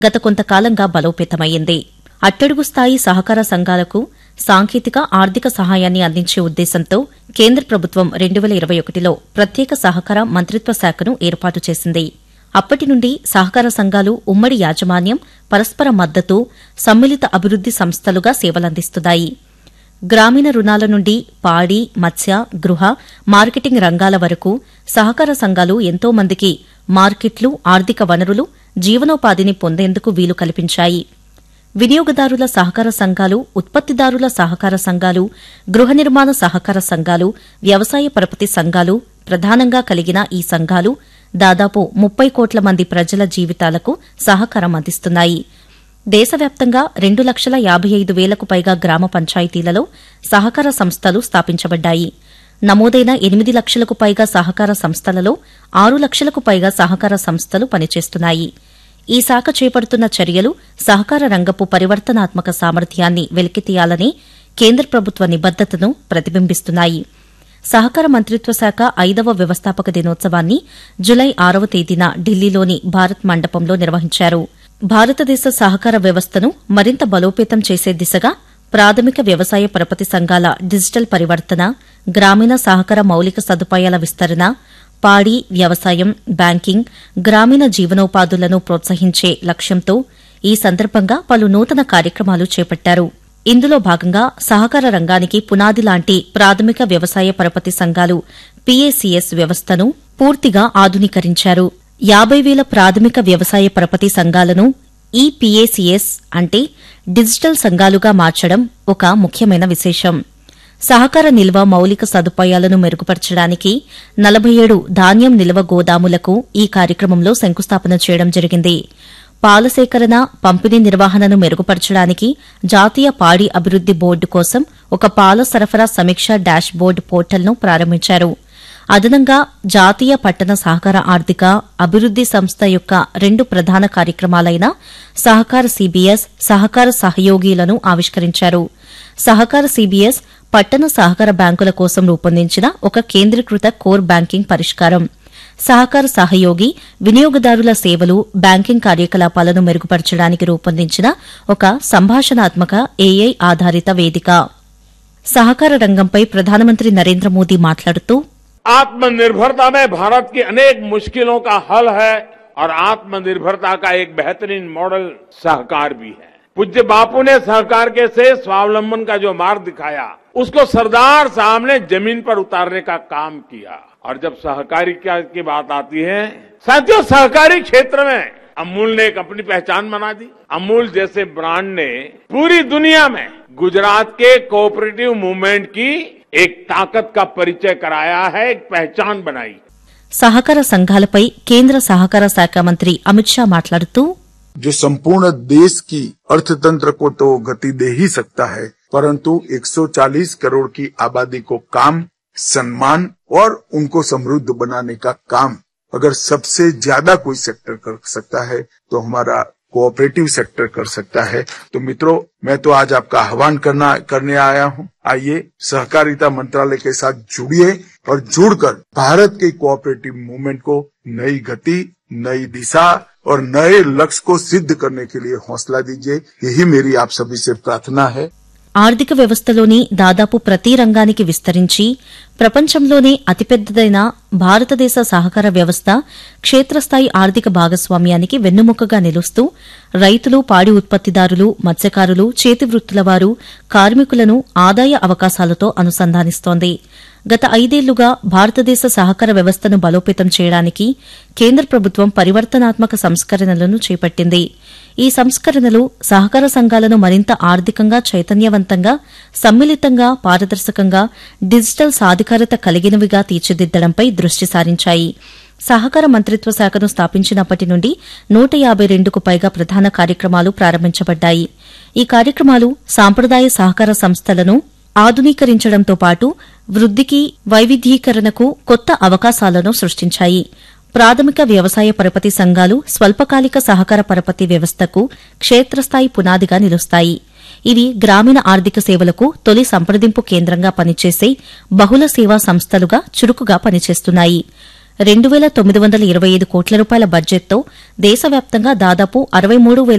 గత కొంతకాలంగా బలోపేతమయ్యింది అట్టడుగు స్థాయి సహకార సంఘాలకు సాంకేతిక ఆర్థిక సహాయాన్ని అందించే ఉద్దేశంతో కేంద్ర ప్రభుత్వం రెండు వేల ఇరవై ఒకటిలో ప్రత్యేక సహకార మంత్రిత్వ శాఖను ఏర్పాటు చేసింది అప్పటి నుండి సహకార సంఘాలు ఉమ్మడి యాజమాన్యం పరస్పర మద్దతు సమ్మిళిత అభివృద్ది సంస్థలుగా సేవలందిస్తున్నాయి గ్రామీణ రుణాల నుండి పాడి మత్స్య గృహ మార్కెటింగ్ రంగాల వరకు సహకార సంఘాలు ఎంతో మందికి మార్కెట్లు ఆర్థిక వనరులు జీవనోపాధిని పొందేందుకు వీలు కల్పించాయి వినియోగదారుల సహకార సంఘాలు ఉత్పత్తిదారుల సహకార సంఘాలు గృహ నిర్మాణ సహకార సంఘాలు వ్యవసాయ పరపతి సంఘాలు ప్రధానంగా కలిగిన ఈ సంఘాలు దాదాపు ముప్పై కోట్ల మంది ప్రజల జీవితాలకు సహకారం అందిస్తున్నాయి దేశవ్యాప్తంగా రెండు లక్షల యాబై ఐదు వేలకు పైగా గ్రామ పంచాయతీలలో సహకార సంస్థలు స్థాపించబడ్డాయి నమోదైన ఎనిమిది లక్షలకు పైగా సహకార సంస్థలలో ఆరు లక్షలకు పైగా సహకార సంస్థలు పనిచేస్తున్నాయి ఈ శాఖ చేపడుతున్న చర్యలు సహకార రంగపు పరివర్తనాత్మక సామర్థ్యాన్ని వెలికితీయాలని కేంద్ర ప్రభుత్వ నిబద్దతను ప్రతిబింబిస్తున్నాయి సహకార మంత్రిత్వ శాఖ ఐదవ వ్యవస్థాపక దినోత్సవాన్ని జులై ఆరవ తేదీన ఢిల్లీలోని భారత్ మండపంలో నిర్వహించారు భారతదేశ సహకార వ్యవస్థను మరింత బలోపేతం చేసే దిశగా ప్రాథమిక వ్యవసాయ పరపతి సంఘాల డిజిటల్ పరివర్తన గ్రామీణ సహకార మౌలిక సదుపాయాల విస్తరణ పాడి వ్యవసాయం బ్యాంకింగ్ గ్రామీణ జీవనోపాధులను ప్రోత్సహించే లక్ష్యంతో ఈ సందర్భంగా పలు నూతన కార్యక్రమాలు చేపట్టారు ఇందులో భాగంగా సహకార రంగానికి పునాది లాంటి ప్రాథమిక వ్యవసాయ పరపతి సంఘాలు పీఏసీఎస్ వ్యవస్థను పూర్తిగా ఆధునీకరించారు యాబై వేల ప్రాథమిక వ్యవసాయ పరపతి సంఘాలను ఈ పీఏసీఎస్ అంటే డిజిటల్ సంఘాలుగా మార్చడం ఒక ముఖ్యమైన విశేషం సహకార నిల్వ మౌలిక సదుపాయాలను మెరుగుపరచడానికి నలభై ఏడు ధాన్యం నిల్వ గోదాములకు ఈ కార్యక్రమంలో శంకుస్థాపన చేయడం జరిగింది పాల సేకరణ పంపిణీ నిర్వహణను మెరుగుపరచడానికి జాతీయ పాడి అభివృద్ది బోర్డు కోసం ఒక పాల సరఫరా సమీక్ష డాష్ బోర్డు పోర్టల్ను ప్రారంభించారు అదనంగా జాతీయ పట్టణ సహకార ఆర్థిక అభివృద్ది సంస్థ యొక్క రెండు ప్రధాన కార్యక్రమాలైన సహకార సీబీఎస్ సహకార సహయోగిలను ఆవిష్కరించారు సహకార సీబీఎస్ పట్టణ సహకార బ్యాంకుల కోసం రూపొందించిన ఒక కేంద్రీకృత కోర్ బ్యాంకింగ్ పరిష్కారం సహకార సహయోగి వినియోగదారుల సేవలు బ్యాంకింగ్ కార్యకలాపాలను మెరుగుపరచడానికి రూపొందించిన ఒక సంభాషణాత్మక ఏఐ ఆధారిత వేదిక సహకార రంగంపై ప్రధానమంత్రి నరేంద్ర మోదీ మాట్లాడుతూ आत्मनिर्भरता में भारत की अनेक मुश्किलों का हल है और आत्मनिर्भरता का एक बेहतरीन मॉडल सहकार भी है पूज्य बापू ने सहकार के से स्वावलंबन का जो मार्ग दिखाया उसको सरदार साहब ने जमीन पर उतारने का काम किया और जब सहकारी की बात आती है साथियों सहकारी क्षेत्र में अमूल ने एक अपनी पहचान बना दी अमूल जैसे ब्रांड ने पूरी दुनिया में गुजरात के कोऑपरेटिव मूवमेंट की एक ताकत का परिचय कराया है एक पहचान बनाई సహకార సంఘాలపై కేంద్ర సహకార శాఖ మంత్రి అమిత్ షా మాట్లాడుతూ जो संपूर्ण देश की अर्थतंत्र को तो गति दे ही सकता है परंतु 140 करोड़ की आबादी को काम सम्मान और उनको समृद्ध बनाने का काम अगर सबसे ज्यादा कोई सेक्टर कर सकता है तो हमारा कोऑपरेटिव सेक्टर कर सकता है तो मित्रों मैं तो आज आपका आह्वान करना करने आया हूं आइए सहकारिता मंत्रालय के साथ जुड़िए और जुड़कर भारत के कोऑपरेटिव मूवमेंट को नई गति नई दिशा और नए लक्ष्य को सिद्ध करने के लिए हौसला दीजिए यही मेरी आप सभी से प्रार्थना है ఆర్థిక వ్యవస్థలోని దాదాపు ప్రతి రంగానికి విస్తరించి ప్రపంచంలోనే అతిపెద్దదైన భారతదేశ సహకార వ్యవస్థ క్షేత్రస్థాయి ఆర్థిక భాగస్వామ్యానికి వెన్నుముకగా నిలుస్తూ రైతులు పాడి ఉత్పత్తిదారులు మత్స్యకారులు చేతివృత్తుల వారు కార్మికులను ఆదాయ అవకాశాలతో అనుసంధానిస్తోంది గత ఐదేళ్లుగా భారతదేశ సహకార వ్యవస్థను బలోపేతం చేయడానికి కేంద్ర ప్రభుత్వం పరివర్తనాత్మక సంస్కరణలను చేపట్టింది ఈ సంస్కరణలు సహకార సంఘాలను మరింత ఆర్థికంగా చైతన్యవంతంగా సమ్మిళితంగా పారదర్శకంగా డిజిటల్ సాధికారత కలిగినవిగా తీర్చిదిద్దడంపై దృష్టి సారించాయి సహకార మంత్రిత్వ శాఖను స్థాపించినప్పటి నుండి నూట యాబై రెండుకు పైగా ప్రధాన కార్యక్రమాలు ప్రారంభించబడ్డాయి ఈ కార్యక్రమాలు సాంప్రదాయ సహకార సంస్థలను ఆధునీకరించడంతో పాటు వృద్దికి వైవిధ్యీకరణకు కొత్త అవకాశాలను సృష్టించాయి ప్రాథమిక వ్యవసాయ పరపతి సంఘాలు స్వల్పకాలిక సహకార పరపతి వ్యవస్థకు క్షేత్రస్థాయి పునాదిగా నిలుస్తాయి ఇవి గ్రామీణ ఆర్థిక సేవలకు తొలి సంప్రదింపు కేంద్రంగా పనిచేసే బహుళ సేవా సంస్థలుగా చురుకుగా పనిచేస్తున్నాయి రెండు వేల తొమ్మిది వందల ఇరవై ఐదు కోట్ల రూపాయల బడ్జెట్తో దేశవ్యాప్తంగా దాదాపు అరవై మూడు వేల